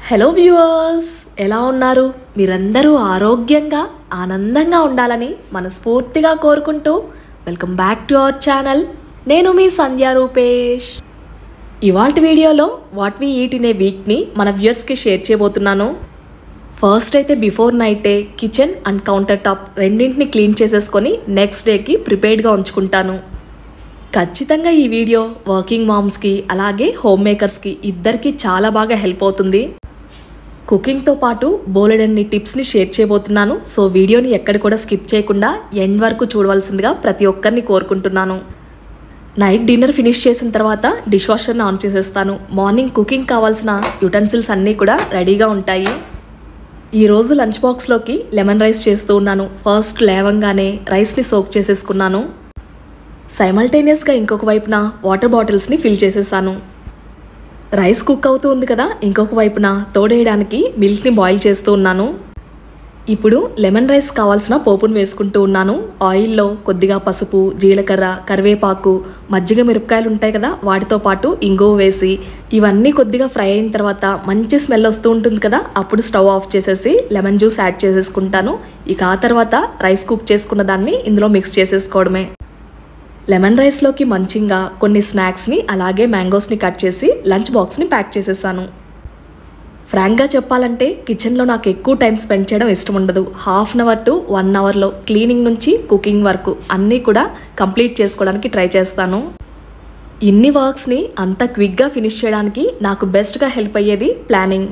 hello viewers ఎలా ఉన్నారు మీరందరూ ఆరోగ్యంగా ఆనందంగా ఉండాలని మనస్ఫూర్తిగా కోరుకుంటూ welcome back to our channel నేను మీ సంధ్యా రూపేష్ ఇవాటి వీడియోలో what we eat in a వీక్ని మన వ్యూవర్స్కి షేర్ చేయబోతున్నాను ఫస్ట్ అయితే బిఫోర్ నైటే కిచెన్ అండ్ కౌంటర్ టాప్ రెండింటిని క్లీన్ చేసేసుకొని నెక్స్ట్ డేకి ప్రిపేర్డ్గా ఉంచుకుంటాను ఖచ్చితంగా ఈ వీడియో వర్కింగ్ మామ్స్కి అలాగే హోమ్ మేకర్స్కి ఇద్దరికి చాలా బాగా హెల్ప్ అవుతుంది కుకింగ్తో పాటు బోలెడన్ని టిప్స్ని షేర్ చేయబోతున్నాను సో వీడియోని ఎక్కడ కూడా స్కిప్ చేయకుండా ఎండ్ వరకు చూడవలసిందిగా ప్రతి ఒక్కరిని కోరుకుంటున్నాను నైట్ డిన్నర్ ఫినిష్ చేసిన తర్వాత డిష్ వాషర్ని ఆన్ చేసేస్తాను మార్నింగ్ కుకింగ్ కావాల్సిన యుటెన్సిల్స్ అన్నీ కూడా రెడీగా ఉంటాయి ఈరోజు లంచ్ బాక్స్లోకి లెమన్ రైస్ చేస్తూ ఉన్నాను ఫస్ట్ లేవంగానే రైస్ని సోక్ చేసేసుకున్నాను సైమల్టేనియస్గా ఇంకొక వైపున వాటర్ బాటిల్స్ని ఫిల్ చేసేసాను రైస్ కుక్ అవుతూ ఉంది కదా ఇంకొక వైపున తోడేయడానికి మిల్క్ని బాయిల్ చేస్తూ ఉన్నాను ఇప్పుడు లెమన్ రైస్ కావాల్సిన పోపును వేసుకుంటూ ఉన్నాను ఆయిల్లో కొద్దిగా పసుపు జీలకర్ర కరివేపాకు మజ్జిగ మిరపకాయలు ఉంటాయి కదా వాటితో పాటు ఇంగువ వేసి ఇవన్నీ కొద్దిగా ఫ్రై అయిన తర్వాత మంచి స్మెల్ వస్తూ ఉంటుంది కదా అప్పుడు స్టవ్ ఆఫ్ చేసేసి లెమన్ జ్యూస్ యాడ్ చేసేసుకుంటాను ఇక ఆ తర్వాత రైస్ కుక్ చేసుకున్న దాన్ని ఇందులో మిక్స్ చేసేసుకోవడమే లెమన్ రైస్లోకి మంచిగా కొన్ని స్నాక్స్ని అలాగే మ్యాంగోస్ని కట్ చేసి లంచ్ బాక్స్ని ప్యాక్ చేసేసాను ఫ్రాంక్గా చెప్పాలంటే కిచెన్లో నాకు ఎక్కువ టైం స్పెండ్ చేయడం ఇష్టం ఉండదు half an hour to one అవర్లో క్లీనింగ్ నుంచి కుకింగ్ వరకు అన్నీ కూడా కంప్లీట్ చేసుకోవడానికి ట్రై చేస్తాను ఇన్ని వర్క్స్ని అంత క్విక్గా ఫినిష్ చేయడానికి నాకు బెస్ట్గా హెల్ప్ అయ్యేది ప్లానింగ్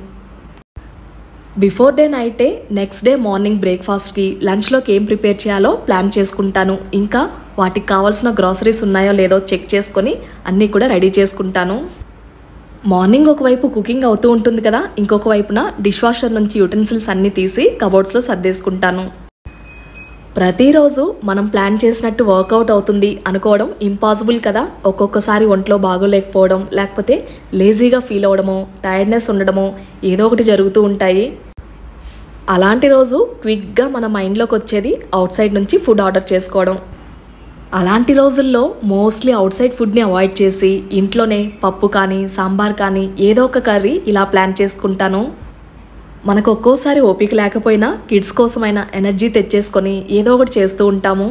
బిఫోర్ డే నైటే నెక్స్ట్ డే మార్నింగ్ బ్రేక్ఫాస్ట్కి లంచ్లోకి ఏం ప్రిపేర్ చేయాలో ప్లాన్ చేసుకుంటాను ఇంకా వాటికి కావాల్సిన గ్రాసరీస్ ఉన్నాయో లేదో చెక్ చేసుకొని అన్నీ కూడా రెడీ చేసుకుంటాను మార్నింగ్ ఒకవైపు కుకింగ్ అవుతూ ఉంటుంది కదా ఇంకొక వైపున డిష్ వాషర్ నుంచి యుటెన్సిల్స్ అన్నీ తీసి కబోర్డ్స్లో సర్దేసుకుంటాను ప్రతిరోజు మనం ప్లాన్ చేసినట్టు వర్కౌట్ అవుతుంది అనుకోవడం ఇంపాసిబుల్ కదా ఒక్కొక్కసారి ఒంట్లో బాగోలేకపోవడం లేకపోతే లేజీగా ఫీల్ అవ్వడమో టైర్డ్నెస్ ఉండడమో ఏదో ఒకటి జరుగుతూ ఉంటాయి అలాంటి రోజు క్విక్గా మన మైండ్లోకి వచ్చేది అవుట్ సైడ్ నుంచి ఫుడ్ ఆర్డర్ చేసుకోవడం అలాంటి రోజుల్లో మోస్ట్లీ అవుట్ సైడ్ ఫుడ్ని అవాయిడ్ చేసి ఇంట్లోనే పప్పు కానీ సాంబార్ కానీ ఏదో ఒక కర్రీ ఇలా ప్లాన్ చేసుకుంటాను మనకు ఒక్కోసారి ఓపిక లేకపోయినా కిడ్స్ కోసమైనా ఎనర్జీ తెచ్చేసుకొని ఏదో ఒకటి చేస్తూ ఉంటాము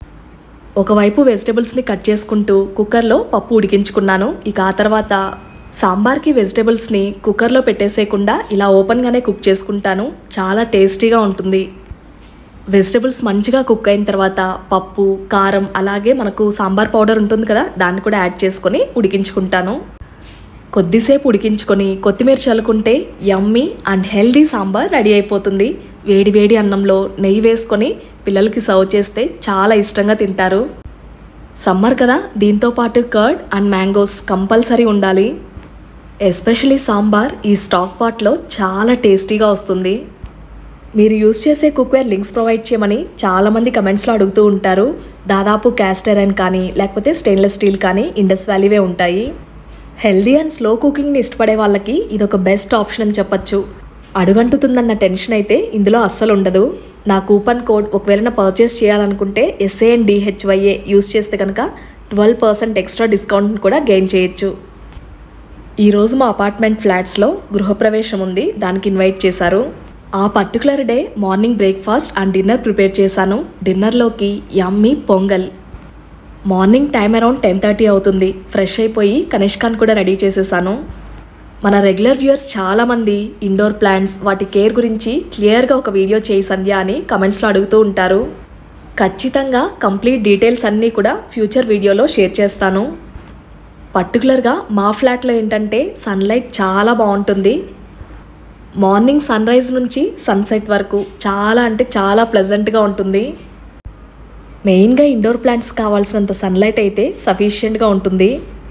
ఒకవైపు వెజిటబుల్స్ని కట్ చేసుకుంటూ కుక్కర్లో పప్పు ఉడికించుకున్నాను ఇక ఆ తర్వాత సాంబార్కి వెజిటబుల్స్ని కుక్కర్లో పెట్టేసేయకుండా ఇలా ఓపెన్గానే కుక్ చేసుకుంటాను చాలా టేస్టీగా ఉంటుంది వెజిటబుల్స్ మంచిగా కుక్ అయిన తర్వాత పప్పు కారం అలాగే మనకు సాంబార్ పౌడర్ ఉంటుంది కదా దాన్ని కూడా యాడ్ చేసుకొని ఉడికించుకుంటాను కొద్దిసేపు ఉడికించుకొని కొత్తిమీర చల్లుకుంటే yummy and healthy sambar ready అయిపోతుంది వేడి వేడి అన్నంలో నెయ్యి వేసుకొని పిల్లలకి సర్వ్ చేస్తే చాలా ఇష్టంగా తింటారు సమ్మర్ కదా దీంతో పాటు కర్డ్ అండ్ మ్యాంగోస్ కంపల్సరీ ఉండాలి ఎస్పెషలీ సాంబార్ ఈ స్టాక్ పాట్లో చాలా టేస్టీగా వస్తుంది మీరు యూస్ చేసే కుక్వేర్ లింక్స్ ప్రొవైడ్ చేయమని చాలామంది కమెంట్స్లో అడుగుతూ ఉంటారు దాదాపు క్యాస్ట్ ఐరన్ కానీ లేకపోతే స్టెయిన్లెస్ స్టీల్ కానీ ఇండస్ వ్యాలీవే ఉంటాయి హెల్దీ అండ్ స్లో కుకింగ్ని ఇష్టపడే వాళ్ళకి ఇది ఒక బెస్ట్ ఆప్షన్ అని చెప్పొచ్చు అడుగంటుతుందన్న టెన్షన్ అయితే ఇందులో అస్సలు ఉండదు నా కూపన్ కోడ్ ఒకవేళ పర్చేస్ చేయాలనుకుంటే ఎస్ఏ అండ్ డిహెచ్వైఏ యూస్ చేస్తే కనుక ట్వెల్వ్ పర్సెంట్ ఎక్స్ట్రా డిస్కౌంట్ కూడా గెయిన్ చేయొచ్చు ఈరోజు మా అపార్ట్మెంట్ ఫ్లాట్స్లో గృహప్రవేశం ఉంది దానికి ఇన్వైట్ చేశారు ఆ particular day morning breakfast and dinner prepare చేశాను డిన్నర్లోకి yummy pongal morning time around ten thirty అవుతుంది ఫ్రెష్ అయిపోయి కనిష్కాన్ కూడా రెడీ చేసేసాను మన రెగ్యులర్ వ్యూయర్స్ చాలామంది ఇండోర్ ప్లాంట్స్ వాటి కేర్ గురించి క్లియర్గా ఒక వీడియో చేయి సంధ్య అని కమెంట్స్లో అడుగుతూ ఉంటారు ఖచ్చితంగా కంప్లీట్ డీటెయిల్స్ అన్నీ కూడా ఫ్యూచర్ వీడియోలో షేర్ చేస్తాను పర్టికులర్గా మా ఫ్లాట్లో ఏంటంటే సన్లైట్ చాలా బాగుంటుంది మార్నింగ్ సన్ రైజ్ నుంచి సన్సెట్ వరకు చాలా అంటే చాలా ప్లెజెంట్గా ఉంటుంది మెయిన్గా ఇండోర్ ప్లాంట్స్ కావాల్సినంత సన్లైట్ అయితే సఫిషియెంట్గా ఉంటుంది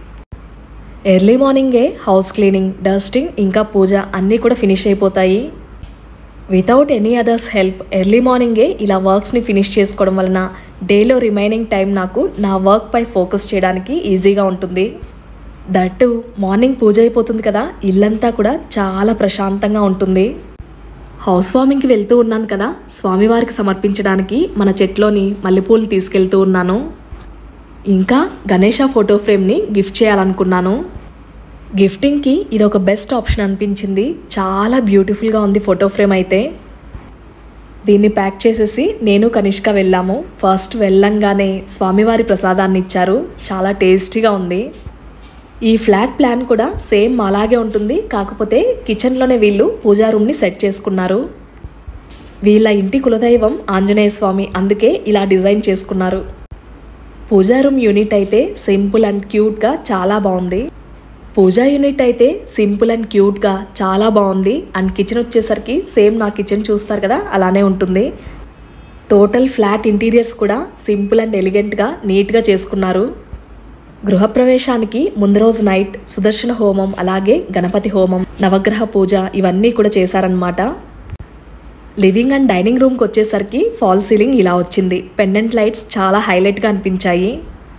ఎర్లీ మార్నింగే హౌస్ క్లీనింగ్ డస్టింగ్ ఇంకా పూజ అన్నీ కూడా ఫినిష్ అయిపోతాయి without any others help early మార్నింగే ఇలా వర్క్స్ని ఫినిష్ చేసుకోవడం వలన డేలో రిమైనింగ్ టైం నాకు నా వర్క్ పై ఫోకస్ చేయడానికి ఈజీగా ఉంటుంది దట్టు మార్నింగ్ పూజ అయిపోతుంది కదా ఇల్లంతా కూడా చాలా ప్రశాంతంగా ఉంటుంది హౌస్ వార్మింగ్కి వెళ్తూ ఉన్నాను కదా స్వామివారికి సమర్పించడానికి మన చెట్లోని మల్లెపూలు తీసుకెళ్తూ ఉన్నాను ఇంకా గణేష ఫోటో ఫ్రేమ్ని గిఫ్ట్ చేయాలనుకున్నాను గిఫ్టింగ్కి ఇది ఒక బెస్ట్ ఆప్షన్ అనిపించింది చాలా బ్యూటిఫుల్గా ఉంది ఫోటో ఫ్రేమ్ అయితే దీన్ని ప్యాక్ చేసేసి నేను కనిష్క వెళ్ళాము ఫస్ట్ వెళ్ళంగానే స్వామివారి ప్రసాదాన్ని ఇచ్చారు చాలా టేస్టీగా ఉంది ఈ ఫ్లాట్ ప్లాన్ కూడా సేమ్ అలాగే ఉంటుంది కాకపోతే కిచెన్లోనే వీళ్ళు పూజా రూమ్ని సెట్ చేసుకున్నారు వీళ్ళ ఇంటి కులదైవం ఆంజనేయ స్వామి అందుకే ఇలా డిజైన్ చేసుకున్నారు పూజా రూమ్ యూనిట్ అయితే సింపుల్ అండ్ క్యూట్గా చాలా బాగుంది పూజా యూనిట్ అయితే సింపుల్ అండ్ క్యూట్గా చాలా బాగుంది అండ్ కిచెన్ వచ్చేసరికి సేమ్ నా కిచెన్ చూస్తారు కదా అలానే ఉంటుంది టోటల్ ఫ్లాట్ ఇంటీరియర్స్ కూడా సింపుల్ అండ్ ఎలిగెంట్గా నీట్గా చేసుకున్నారు గృహప్రవేశానికి ముందు రోజు నైట్ సుదర్శన హోమం అలాగే గణపతి హోమం నవగ్రహ పూజ ఇవన్నీ కూడా చేశారనమాట లివింగ్ అండ్ డైనింగ్ రూమ్కి వచ్చేసరికి ఫాల్ సీలింగ్ ఇలా వచ్చింది పెండెంట్ లైట్స్ చాలా హైలైట్గా అనిపించాయి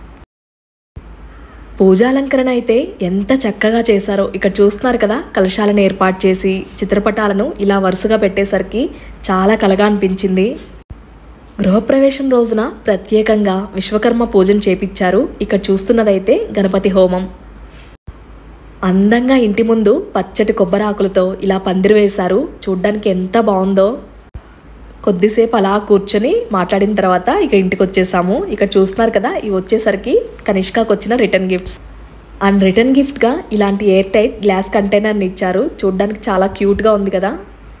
పూజాలంకరణ అయితే ఎంత చక్కగా చేశారో ఇక్కడ చూస్తున్నారు కదా కలశాలను ఏర్పాటు చేసి చిత్రపటాలను ఇలా వరుసగా పెట్టేసరికి చాలా కలగా అనిపించింది గృహప్రవేశం రోజున ప్రత్యేకంగా విశ్వకర్మ పూజను చేపించారు ఇక్కడ చూస్తున్నదైతే గణపతి హోమం అందంగా ఇంటి ముందు పచ్చటి కొబ్బరాకులతో ఇలా పందిరి వేశారు చూడ్డానికి ఎంత బాగుందో కొద్దిసేపు అలా కూర్చొని మాట్లాడిన తర్వాత ఇక ఇంటికి వచ్చేసాము ఇక్కడ చూస్తున్నారు కదా ఇవి వచ్చేసరికి కనిష్కాకు వచ్చిన రిటర్న్ గిఫ్ట్స్ అండ్ రిటర్న్ గిఫ్ట్గా ఇలాంటి ఎయిర్ టైట్ గ్లాస్ కంటైనర్ని ఇచ్చారు చూడ్డానికి చాలా క్యూట్గా ఉంది కదా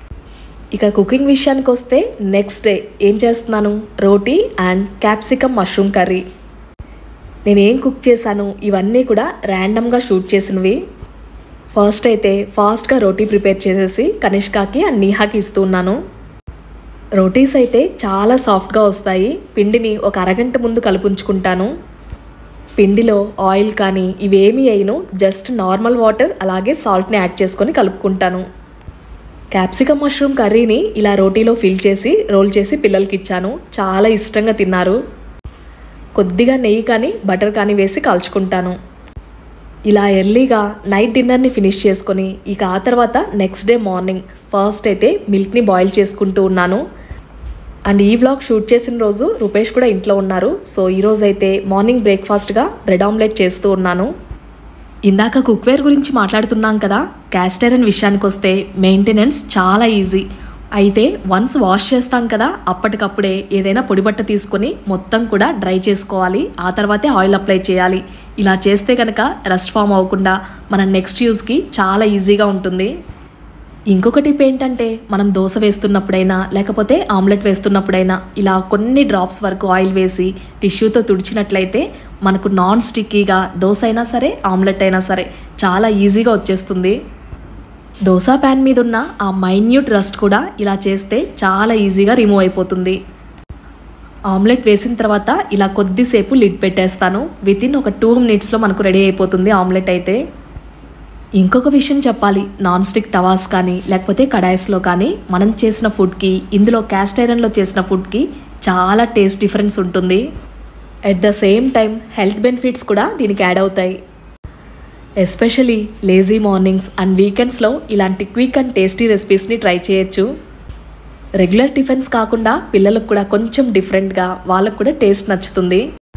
ఇక కుకింగ్ విషయానికి వస్తే నెక్స్ట్ డే ఏం చేస్తున్నాను roti and capsicum mushroom curry నేను ఏం కుక్ చేశాను ఇవన్నీ కూడా ర్యాండమ్గా షూట్ చేసినవి ఫస్ట్ అయితే ఫాస్ట్గా రోటీ ప్రిపేర్ చేసేసి కనిష్కాకి అండ్ నీహాకి ఇస్తూ ఉన్నాను రోటీస్ అయితే చాలా సాఫ్ట్గా వస్తాయి పిండిని ఒక అరగంట ముందు కలుపుంచుకుంటాను పిండిలో ఆయిల్ కానీ ఇవేమీ అయిను జస్ట్ నార్మల్ వాటర్ అలాగే సాల్ట్ని యాడ్ చేసుకొని కలుపుకుంటాను క్యాప్సికమ్ మష్రూమ్ కర్రీని ఇలా రోటీలో ఫిల్ చేసి రోల్ చేసి పిల్లలకి ఇచ్చాను చాలా ఇష్టంగా తిన్నారు కొద్దిగా నెయ్యి కానీ బటర్ కానీ వేసి కాల్చుకుంటాను ఇలా ఎర్లీగా నైట్ డిన్నర్ని ఫినిష్ చేసుకొని ఇక ఆ తర్వాత నెక్స్ట్ డే మార్నింగ్ ఫస్ట్ అయితే మిల్క్ని బాయిల్ చేసుకుంటూ ఉన్నాను అండ్ ఈ వ్లాగ్ షూట్ చేసిన రోజు రూపేష్ కూడా ఇంట్లో ఉన్నారు సో ఈరోజు అయితే మార్నింగ్ బ్రేక్ఫాస్ట్గా బ్రెడ్ ఆమ్లెట్ చేస్తూ ఉన్నాను ఇందాక కుక్వేర్ గురించి మాట్లాడుతున్నాం కదా క్యాస్ట్ ఐరన్ విషయానికి వస్తే మెయింటెనెన్స్ చాలా ఈజీ అయితే వన్స్ వాష్ చేస్తాం కదా అప్పటికప్పుడే ఏదైనా పొడి బట్ట తీసుకొని మొత్తం కూడా డ్రై చేసుకోవాలి ఆ తర్వాతే ఆయిల్ అప్లై చేయాలి ఇలా చేస్తే కనుక రస్ట్ ఫామ్ అవ్వకుండా మన నెక్స్ట్ యూస్కి చాలా ఈజీగా ఉంటుంది ఇంకొక టిప్ ఏంటంటే మనం దోశ వేస్తున్నప్పుడైనా లేకపోతే ఆమ్లెట్ వేస్తున్నప్పుడైనా ఇలా కొన్ని డ్రాప్స్ వరకు ఆయిల్ వేసి టిష్యూతో తుడిచినట్లయితే మనకు నాన్ స్టిక్కీగా దోశ అయినా సరే ఆమ్లెట్ అయినా సరే చాలా ఈజీగా వచ్చేస్తుంది దోశ ప్యాన్ మీద ఉన్న ఆ మైన్యూట్ రస్ట్ కూడా ఇలా చేస్తే చాలా ఈజీగా రిమూవ్ అయిపోతుంది ఆమ్లెట్ వేసిన తర్వాత ఇలా కొద్దిసేపు లిడ్ పెట్టేస్తాను వితిన్ ఒక టూ మినిట్స్లో మనకు రెడీ అయిపోతుంది ఆమ్లెట్ అయితే ఇంకొక విషయం చెప్పాలి నాన్ స్టిక్ తవాస్ కానీ లేకపోతే కడాయిస్లో కానీ మనం చేసిన ఫుడ్కి ఇందులో క్యాస్ట్ ఐరన్లో చేసిన ఫుడ్కి చాలా టేస్ట్ డిఫరెన్స్ ఉంటుంది at the same time health benefits కూడా దీనికి యాడ్ అవుతాయి ఎస్పెషలీ లేజీ మార్నింగ్స్ అండ్ వీకెండ్స్లో ఇలాంటి క్విక్ అండ్ టేస్టీ రెసిపీస్ని ట్రై చేయొచ్చు రెగ్యులర్ టిఫిన్స్ కాకుండా పిల్లలకు కూడా కొంచెం డిఫరెంట్గా వాళ్ళకు కూడా టేస్ట్ నచ్చుతుంది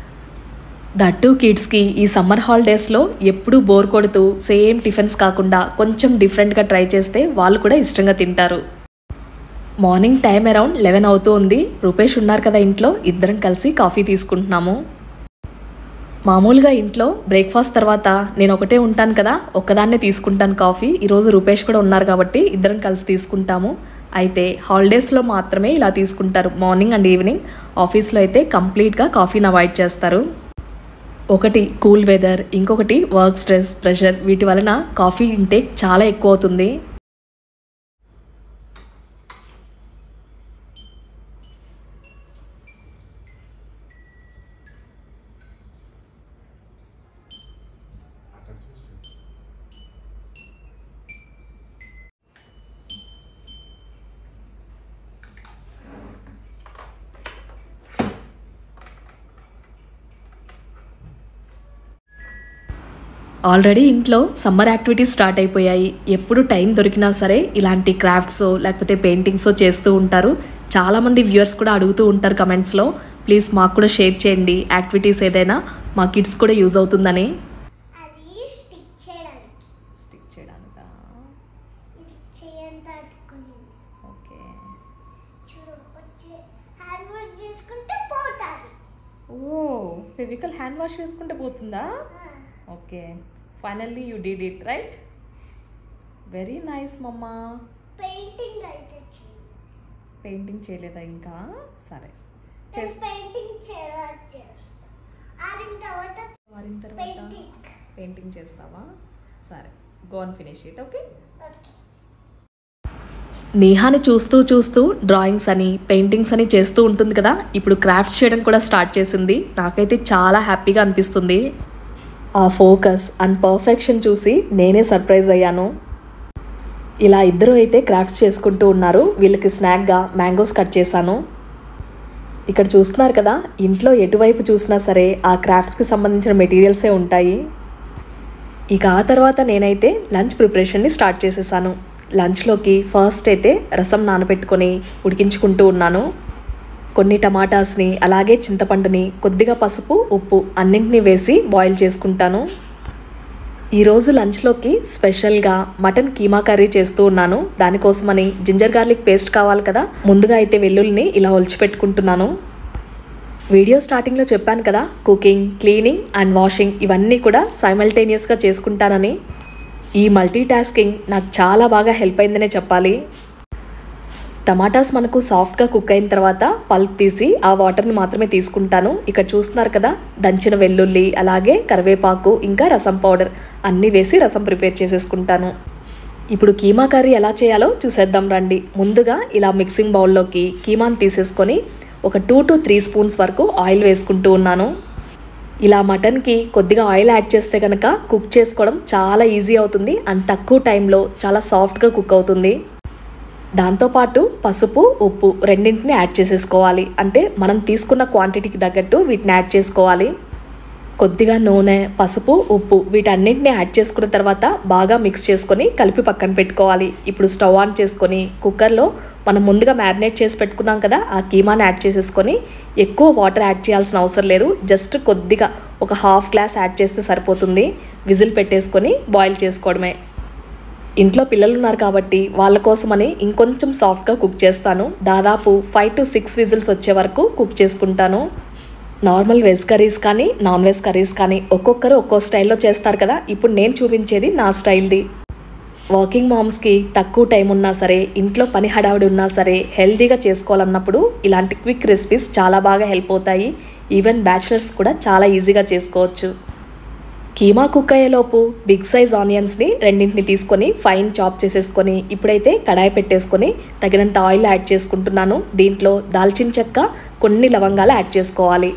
దట్టు కిడ్స్కి ఈ సమ్మర్ హాలిడేస్లో ఎప్పుడూ బోర్ కొడుతూ సేమ్ టిఫిన్స్ కాకుండా కొంచెం డిఫరెంట్గా ట్రై చేస్తే వాళ్ళు కూడా ఇష్టంగా తింటారు మార్నింగ్ టైం అరౌండ్ లెవెన్ అవుతూ ఉంది రూపేష్ ఉన్నారు కదా ఇంట్లో ఇద్దరం కలిసి కాఫీ తీసుకుంటున్నాము మామూలుగా ఇంట్లో బ్రేక్ఫాస్ట్ తర్వాత నేను ఒకటే ఉంటాను కదా ఒక్కదాన్నే తీసుకుంటాను కాఫీ ఈరోజు రూపేష్ కూడా ఉన్నారు కాబట్టి ఇద్దరం కలిసి తీసుకుంటాము అయితే హాలిడేస్లో మాత్రమే ఇలా తీసుకుంటారు మార్నింగ్ అండ్ ఈవినింగ్ ఆఫీస్లో అయితే కంప్లీట్గా కాఫీని అవాయిడ్ చేస్తారు ఒకటి కూల్ వెదర్ ఇంకొకటి వర్క్ స్ట్రెస్ ప్రెషర్ వీటి వలన కాఫీ ఇంటేక్ చాలా ఎక్కువ అవుతుంది ఆల్రెడీ ఇంట్లో సమ్మర్ యాక్టివిటీస్ స్టార్ట్ అయిపోయాయి ఎప్పుడు టైం దొరికినా సరే ఇలాంటి క్రాఫ్ట్స్ లేకపోతే పెయింటింగ్స్ చేస్తూ ఉంటారు చాలామంది వ్యూవర్స్ కూడా అడుగుతూ ఉంటారు కమెంట్స్లో ప్లీజ్ మాకు కూడా షేర్ చేయండి యాక్టివిటీస్ ఏదైనా మా కిడ్స్ కూడా యూజ్ అవుతుందని అది స్టిక్ చేయడానికి ఫెవికల్ హ్యాండ్ వాష్ చేసుకుంటే పోతుందా okay finally you did it right very nice mamma painting అయితే పెయింటింగ్ చేయలేదా ఇంకా సరే నేను పెయింటింగ్ చేయాలి చేస్తా ఆరిన తర్వాత వారిన తర్వాత పెయింటింగ్ పెయింటింగ్ చేస్తావా సరే gonna finish it okay okay నేహాని చూస్తూ చూస్తూ డ్రాయింగ్స్ అని పెయింటింగ్స్ అని చేస్తూ ఉంటుంది కదా ఇప్పుడు క్రాఫ్ట్స్ చేయడం కూడా స్టార్ట్ చేసింది నాకైతే చాలా హ్యాపీగా అనిపిస్తుంది ఆ ఫోకస్ అండ్ పర్ఫెక్షన్ చూసి నేనే సర్ప్రైజ్ అయ్యాను ఇలా ఇద్దరు అయితే క్రాఫ్ట్స్ చేసుకుంటూ ఉన్నారు వీళ్ళకి స్నాక్గా మ్యాంగోస్ కట్ చేశాను ఇక్కడ చూస్తున్నారు కదా ఇంట్లో ఎటువైపు చూసినా సరే ఆ క్రాఫ్ట్స్కి సంబంధించిన మెటీరియల్సే ఉంటాయి ఇక ఆ తర్వాత నేనైతే లంచ్ ప్రిపరేషన్ని స్టార్ట్ చేసేసాను లంచ్లోకి ఫస్ట్ అయితే రసం నానబెట్టుకొని ఉడికించుకుంటూ ఉన్నాను కొన్ని టమాటాస్ని అలాగే చింతపండుని కొద్దిగా పసుపు ఉప్పు అన్నింటినీ వేసి బాయిల్ చేసుకుంటాను ఈరోజు లంచ్లోకి స్పెషల్గా మటన్ కీమా కర్రీ చేస్తూ ఉన్నాను దానికోసమని జింజర్ గార్లిక్ పేస్ట్ కావాలి కదా ముందుగా అయితే వెల్లుల్లిని ఇలా ఒలిచిపెట్టుకుంటున్నాను వీడియో స్టార్టింగ్లో చెప్పాను కదా కుకింగ్ క్లీనింగ్ అండ్ వాషింగ్ ఇవన్నీ కూడా సైమల్టేనియస్గా చేసుకుంటానని ఈ మల్టీ టాస్కింగ్ నాకు చాలా బాగా హెల్ప్ అయిందనే చెప్పాలి టమాటాస్ మనకు సాఫ్ట్గా కుక్ అయిన తర్వాత పల్ప్ తీసి ఆ వాటర్ని మాత్రమే తీసుకుంటాను ఇక్కడ చూస్తున్నారు కదా దంచిన వెల్లుల్లి అలాగే కరివేపాకు ఇంకా రసం పౌడర్ అన్నీ వేసి రసం ప్రిపేర్ చేసేసుకుంటాను ఇప్పుడు కీమా కర్రీ ఎలా చేయాలో చూసేద్దాం రండి ముందుగా ఇలా మిక్సింగ్ బౌల్లోకి కీమాని తీసేసుకొని ఒక టూ టు త్రీ స్పూన్స్ వరకు ఆయిల్ వేసుకుంటూ ఉన్నాను ఇలా మటన్కి కొద్దిగా ఆయిల్ యాడ్ చేస్తే కనుక కుక్ చేసుకోవడం చాలా ఈజీ అవుతుంది అండ్ తక్కువ టైంలో చాలా సాఫ్ట్గా కుక్ అవుతుంది దాంతోపాటు పసుపు ఉప్పు రెండింటిని యాడ్ చేసేసుకోవాలి అంటే మనం తీసుకున్న క్వాంటిటీకి తగ్గట్టు వీటిని యాడ్ చేసుకోవాలి కొద్దిగా నూనె పసుపు ఉప్పు వీటన్నింటిని యాడ్ చేసుకున్న తర్వాత బాగా మిక్స్ చేసుకొని కలిపి పక్కన పెట్టుకోవాలి ఇప్పుడు స్టవ్ ఆన్ చేసుకొని కుక్కర్లో మనం ముందుగా మ్యారినేట్ చేసి పెట్టుకున్నాం కదా ఆ కీమాని యాడ్ చేసేసుకొని ఎక్కువ వాటర్ యాడ్ చేయాల్సిన అవసరం లేదు జస్ట్ కొద్దిగా ఒక హాఫ్ గ్లాస్ యాడ్ చేస్తే సరిపోతుంది విజిల్ పెట్టేసుకొని బాయిల్ చేసుకోవడమే ఇంట్లో పిల్లలు ఉన్నారు కాబట్టి వాళ్ళ కోసమని ఇంకొంచెం సాఫ్ట్గా కుక్ చేస్తాను దాదాపు ఫైవ్ టు సిక్స్ విజిల్స్ వచ్చే వరకు కుక్ చేసుకుంటాను నార్మల్ వెజ్ కర్రీస్ కానీ నాన్ వెజ్ కర్రీస్ కానీ ఒక్కొక్కరు ఒక్కో స్టైల్లో చేస్తారు కదా ఇప్పుడు నేను చూపించేది నా స్టైల్ది వర్కింగ్ మామ్స్కి తక్కువ టైం ఉన్నా సరే ఇంట్లో పని హడావిడి ఉన్నా సరే హెల్తీగా చేసుకోవాలన్నప్పుడు ఇలాంటి క్విక్ రెసిపీస్ చాలా బాగా హెల్ప్ అవుతాయి ఈవెన్ బ్యాచిలర్స్ కూడా చాలా ఈజీగా చేసుకోవచ్చు కీమా కుక్ అయ్యేలోపు బిగ్ సైజ్ ఆనియన్స్ని రెండింటిని తీసుకొని ఫైన్ చాప్ చేసేసుకొని ఇప్పుడైతే కడాయి పెట్టేసుకొని తగినంత ఆయిల్ యాడ్ చేసుకుంటున్నాను దీంట్లో దాల్చిన చెక్క కొన్ని లవంగాలు యాడ్ చేసుకోవాలి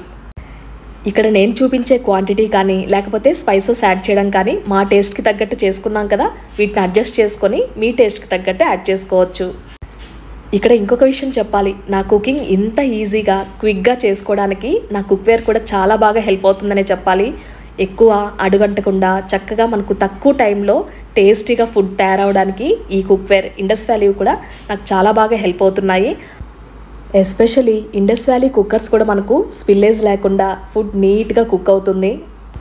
ఇక్కడ నేను చూపించే క్వాంటిటీ కానీ లేకపోతే స్పైసెస్ యాడ్ చేయడం కానీ మా టేస్ట్కి తగ్గట్టు చేసుకున్నాం కదా వీటిని అడ్జస్ట్ చేసుకొని మీ టేస్ట్కి తగ్గట్టు యాడ్ చేసుకోవచ్చు ఇక్కడ ఇంకొక విషయం చెప్పాలి నా కుకింగ్ ఇంత ఈజీగా క్విక్గా చేసుకోవడానికి నా కుక్వేర్ కూడా చాలా బాగా హెల్ప్ అవుతుందనే చెప్పాలి ఎక్కువ అడుగంటకుండా చక్కగా మనకు తక్కువ టైంలో టేస్టీగా ఫుడ్ తయారవడానికి ఈ కుక్వేర్ ఇండస్ వ్యాలీ కూడా నాకు చాలా బాగా హెల్ప్ అవుతున్నాయి ఎస్పెషలీ ఇండస్ వ్యాలీ కుక్కర్స్ కూడా మనకు స్పిల్లేజ్ లేకుండా ఫుడ్ నీట్గా కుక్ అవుతుంది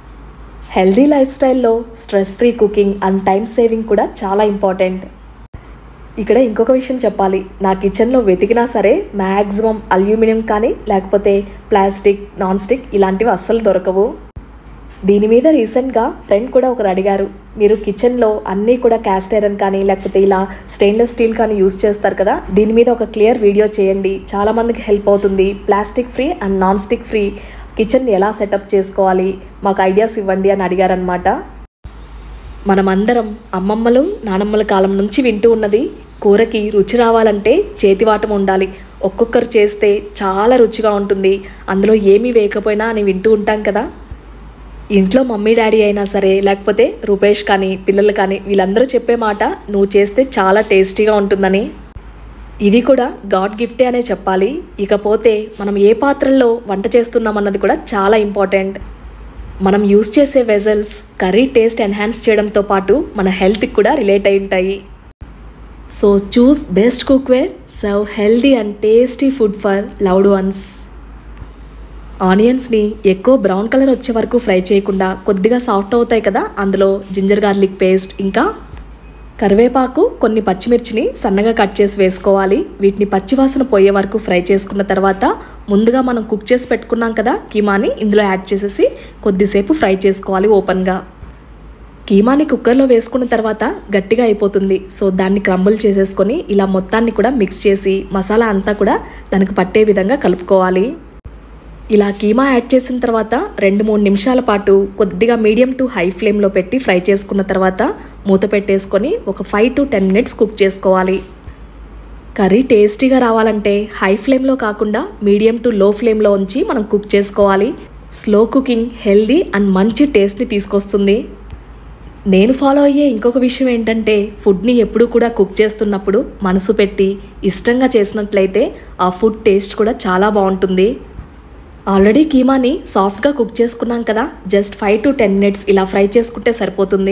హెల్దీ లైఫ్ స్టైల్లో stress free cooking and time saving కూడా చాలా ఇంపార్టెంట్ ఇక్కడ ఇంకొక విషయం చెప్పాలి నా కిచెన్లో వెతికినా సరే మ్యాక్సిమం అల్యూమినియం కానీ లేకపోతే ప్లాస్టిక్ నాన్ స్టిక్ ఇలాంటివి అస్సలు దొరకవు దీని మీద రీసెంట్గా ఫ్రెండ్ కూడా ఒకరు అడిగారు మీరు కిచెన్లో అన్నీ కూడా క్యాస్ట్ ఐరన్ కానీ లేకపోతే ఇలా స్టెయిన్లెస్ స్టీల్ కానీ యూస్ చేస్తారు కదా దీని మీద ఒక క్లియర్ వీడియో చేయండి చాలా మందికి హెల్ప్ అవుతుంది plastic free and non stick free kitchen ఎలా సెటప్ చేసుకోవాలి మాకు ఐడియాస్ ఇవ్వండి అని అడిగారనమాట మనమందరం అమ్మమ్మలు నానమ్మల కాలం నుంచి వింటూ ఉన్నది కూరకి రుచి రావాలంటే చేతివాటం ఉండాలి ఒక్కొక్కరు చేస్తే చాలా రుచిగా ఉంటుంది అందులో ఏమీ వేయకపోయినా అని వింటూ ఉంటాం కదా ఇంట్లో మమ్మీ డాడీ అయినా సరే లేకపోతే రూపేష్ కానీ పిల్లలు కానీ వీళ్ళందరూ చెప్పే మాట నువ్వు చేస్తే చాలా టేస్టీగా ఉంటుందని ఇది కూడా గాడ్ గిఫ్టే అనే చెప్పాలి ఇకపోతే మనం ఏ పాత్రల్లో వంట చేస్తున్నాం అన్నది కూడా చాలా ఇంపార్టెంట్ మనం యూస్ చేసే వెజల్స్ కర్రీ టేస్ట్ ఎన్హాన్స్ చేయడంతో పాటు మన హెల్త్కి కూడా రిలేట్ అయి ఉంటాయి so choose best cookware serve healthy and tasty food for loved ones ఆనియన్స్ని ఎక్కువ బ్రౌన్ కలర్ వచ్చే వరకు ఫ్రై చేయకుండా కొద్దిగా సాఫ్ట్ అవుతాయి కదా అందులో జింజర్ గార్లిక్ పేస్ట్ ఇంకా కరివేపాకు కొన్ని పచ్చిమిర్చిని సన్నగా కట్ చేసి వేసుకోవాలి వీటిని పచ్చివాసన పోయే వరకు ఫ్రై చేసుకున్న తర్వాత ముందుగా మనం కుక్ చేసి పెట్టుకున్నాం కదా కీమాని ఇందులో యాడ్ చేసేసి కొద్దిసేపు ఫ్రై చేసుకోవాలి ఓపెన్గా కీమాని కుక్కర్లో వేసుకున్న తర్వాత గట్టిగా అయిపోతుంది సో దాన్ని క్రంబుల్ చేసేసుకొని ఇలా మొత్తాన్ని కూడా మిక్స్ చేసి మసాలా అంతా కూడా దానికి పట్టే విధంగా కలుపుకోవాలి ఇలా కీమా యాడ్ చేసిన తర్వాత రెండు మూడు నిమిషాల పాటు కొద్దిగా మీడియం టు హై ఫ్లేమ్లో పెట్టి ఫ్రై చేసుకున్న తర్వాత మూత పెట్టేసుకొని ఒక five to ten minutes cook చేసుకోవాలి కర్రీ టేస్టీగా రావాలంటే హై ఫ్లేమ్లో కాకుండా మీడియం టు లో ఫ్లేమ్లో ఉంచి మనం కుక్ చేసుకోవాలి స్లో కుకింగ్ హెల్దీ అండ్ మంచి టేస్ట్ని తీసుకొస్తుంది నేను ఫాలో అయ్యే ఇంకొక విషయం ఏంటంటే ఫుడ్ని ఎప్పుడూ కూడా కుక్ చేస్తున్నప్పుడు మనసు పెట్టి ఇష్టంగా చేసినట్లయితే ఆ ఫుడ్ టేస్ట్ కూడా చాలా బాగుంటుంది ఆల్రెడీ కీమాని సాఫ్ట్గా కుక్ చేసుకున్నాం కదా just five to ten minutes ఇలా ఫ్రై చేసుకుంటే సరిపోతుంది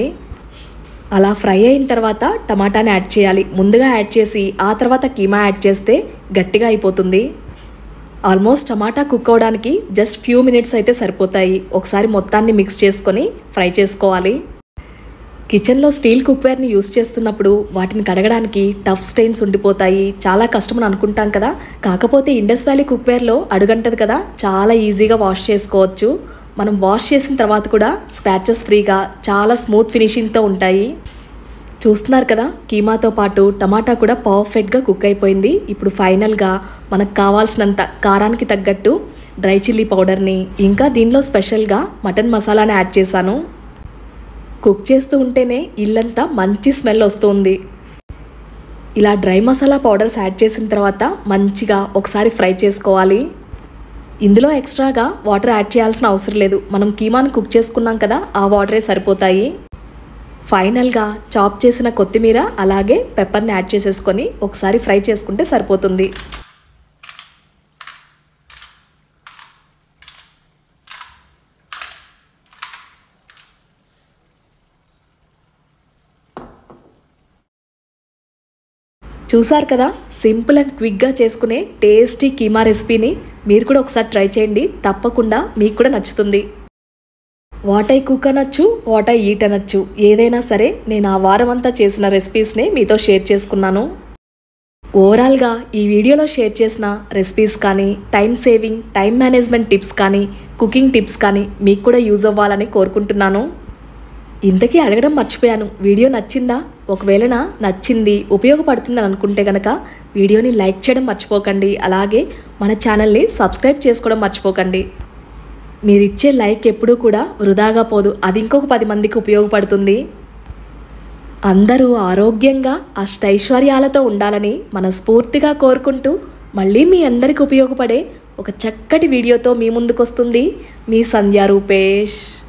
అలా ఫ్రై అయిన తర్వాత టమాటాని యాడ్ చేయాలి ముందుగా యాడ్ చేసి ఆ తర్వాత కీమా యాడ్ చేస్తే గట్టిగా అయిపోతుంది ఆల్మోస్ట్ టమాటా కుక్ అవడానికి జస్ట్ ఫ్యూ మినిట్స్ అయితే సరిపోతాయి ఒకసారి మొత్తాన్ని మిక్స్ చేసుకొని ఫ్రై చేసుకోవాలి కిచెన్లో స్టీల్ కుక్వేర్ని యూస్ చేస్తున్నప్పుడు వాటిని కడగడానికి టఫ్ స్టెయిన్స్ ఉండిపోతాయి చాలా కష్టం అని అనుకుంటాం కదా కాకపోతే ఇండస్ వ్యాలీ కుక్వేర్లో అడుగంటది కదా చాలా ఈజీగా వాష్ చేసుకోవచ్చు మనం వాష్ చేసిన తర్వాత కూడా స్క్రాచెస్ ఫ్రీగా చాలా స్మూత్ ఫినిషింగ్తో ఉంటాయి చూస్తున్నారు కదా కీమాతో పాటు టమాటా కూడా పర్ఫెక్ట్గా కుక్ అయిపోయింది ఇప్పుడు ఫైనల్గా మనకు కావాల్సినంత కారానికి తగ్గట్టు డ్రై చిల్లీ పౌడర్ని ఇంకా దీనిలో స్పెషల్గా మటన్ మసాలాని యాడ్ చేశాను కుక్ చేస్తూ ఉంటేనే ఇల్లంతా మంచి స్మెల్ వస్తుంది ఇలా డ్రై మసాలా పౌడర్స్ యాడ్ చేసిన తర్వాత మంచిగా ఒకసారి ఫ్రై చేసుకోవాలి ఇందులో ఎక్స్ట్రాగా వాటర్ యాడ్ చేయాల్సిన అవసరం లేదు మనం కీమాని కుక్ చేసుకున్నాం కదా ఆ వాటరే సరిపోతాయి ఫైనల్గా చాప్ చేసిన కొత్తిమీర అలాగే పెప్పర్ని యాడ్ చేసేసుకొని ఒకసారి ఫ్రై చేసుకుంటే సరిపోతుంది చూసారు కదా సింపుల్ అండ్ క్విక్గా చేసుకునే టేస్టీ కీమా రెసిపీని మీరు కూడా ఒకసారి ట్రై చేయండి తప్పకుండా మీకు కూడా నచ్చుతుంది వాట్ ఐ కుక్ అనొచ్చు వాట్ ఐ ఈట్ అనొచ్చు ఏదైనా సరే నేను ఆ వారం అంతా చేసిన రెసిపీస్ని మీతో షేర్ చేసుకున్నాను ఓవరాల్గా ఈ వీడియోలో షేర్ చేసిన రెసిపీస్ కానీ time saving time management tips కానీ కుకింగ్ టిప్స్ కానీ మీకు కూడా యూజ్ అవ్వాలని కోరుకుంటున్నాను ఇంతకీ అడగడం మర్చిపోయాను వీడియో నచ్చిందా ఒకవేళ నా నచ్చింది ఉపయోగపడుతుందని అనుకుంటే కనుక వీడియోని లైక్ చేయడం మర్చిపోకండి అలాగే మన ఛానల్ని సబ్స్క్రైబ్ చేసుకోవడం మర్చిపోకండి మీరు ఇచ్చే లైక్ ఎప్పుడూ కూడా వృధాగా పోదు అది ఇంకొక పది మందికి ఉపయోగపడుతుంది అందరూ ఆరోగ్యంగా అష్టైశ్వర్యాలతో ఉండాలని మనస్ఫూర్తిగా కోరుకుంటూ మళ్ళీ మీ అందరికి ఉపయోగపడే ఒక చక్కటి వీడియోతో మీ ముందుకు వస్తుంది మీ సంధ్యా రూపేష్